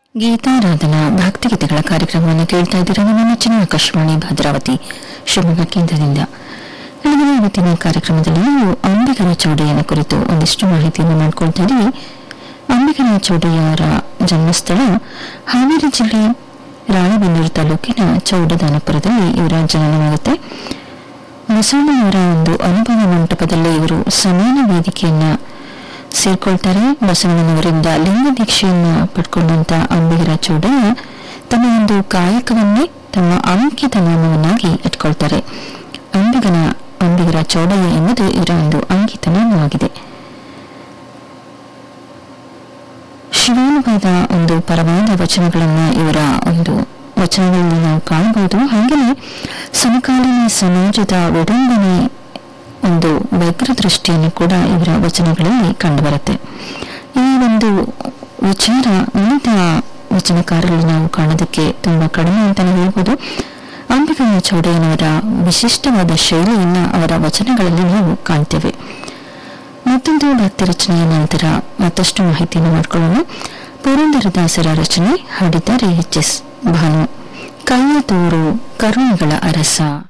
ಗೀತಾರಾಧನಾ ಭಕ್ತಿಗೀತೆಗಳ ಕಾರ್ಯಕ್ರಮವನ್ನು ಕೇಳ್ತಾ ಇದ್ದೀರಾ ನಿಮ್ಮ ನೆಚ್ಚಿನ ಆಕಾಶವಾಣಿ ಭದ್ರಾವತಿ ಶಿವಮೊಗ್ಗ ಕೇಂದ್ರದಿಂದ ಕಳೆದ ಇವತ್ತಿನ ಕಾರ್ಯಕ್ರಮದಲ್ಲಿ ನಾವು ಅಂಬಿಗರ ಚೌಡಯ್ಯನ ಕುರಿತು ಒಂದಿಷ್ಟು ಮಾಹಿತಿಯನ್ನು ಮಾಡ್ಕೊಳ್ತಾ ಇದ್ದೀವಿ ಅಂಬಿಗರ ಚೌಡಯ್ಯರ ಜನ್ಮಸ್ಥಳ ಹಾವೇರಿ ಜಿಲ್ಲೆ ರಾಣೆಬೆನ್ನೂರು ತಾಲೂಕಿನ ಚೌಡದಾನಪುರದಲ್ಲಿ ಇವರ ಜನನವಾಗುತ್ತೆ ಬಸವಣ್ಣನವರ ಒಂದು ಅನುಭವ ಮಂಟಪದಲ್ಲಿ ಇವರು ಸಮಾನ ವೇದಿಕೆಯನ್ನ ಸೇರ್ಕೊಳ್ತಾರೆ ಬಸವಣ್ಣನವರಿಂದ ಲಿಂಗ ದೀಕ್ಷೆಯನ್ನ ಪಡ್ಕೊಂಡಂತ ಅಂಬಿಗರ ಚೌಡಯ್ಯ ತಮ್ಮ ಒಂದು ಕಾಯಕವನ್ನೇ ತಮ್ಮ ಅಂಕಿತ ನಾಮವನ್ನಾಗಿ ಇಟ್ಕೊಳ್ತಾರೆ ಅಂಬಿಗನ ಅಂಬಿಗರ ಚೌಡಯ್ಯ ಎಂಬುದು ಇವರ ಒಂದು ಅಂಕಿತ ನಾಮವಾಗಿದೆ ಶಿವಾನುಭವದ ಒಂದು ಪರವಾದ ವಚನಗಳನ್ನ ಇವರ ಒಂದು ವಚನಗಳಲ್ಲಿ ನಾವು ಕಾಣಬಹುದು ಹಾಗೆಯೇ ಸಮಕಾಲೀನ ಸಮಾಜದ ವಿಡಂಬನೆ ಒಂದು ವ್ಯಗ್ರ ದೃಷ್ಟಿಯನ್ನು ಕೂಡ ಇವರ ವಚನಗಳಲ್ಲಿ ಕಂಡುಬರುತ್ತೆ ಈ ಒಂದು ವಿಚಾರ ಉಳಿದ ವಚನಕಾರರಲ್ಲಿ ನಾವು ಕಾಣೋದಕ್ಕೆ ತುಂಬಾ ಕಡಿಮೆ ಅಂತಾನೆ ಹೇಳ್ಬೋದು ಅಂಬಿಗನ ಚೌಡಯ್ಯನವರ ವಿಶಿಷ್ಟವಾದ ಶೈಲಿಯನ್ನ ಅವರ ವಚನಗಳಲ್ಲಿ ನಾವು ಕಾಣ್ತೇವೆ ಮತ್ತೊಂದು ಭಕ್ತಿ ರಚನೆಯ ನಂತರ ಮತ್ತಷ್ಟು ಮಾಹಿತಿಯನ್ನು ಮಾಡಿಕೊಳ್ಳೋಣ ಪುರಂದರದಾಸರ ರಚನೆ ಹಾಡಿದ್ದಾರೆ ಎಚ್ ಎಸ್ ಭಾನು ಕೈಯ ತೋರು ಕರುಣೆಗಳ ಅರಸ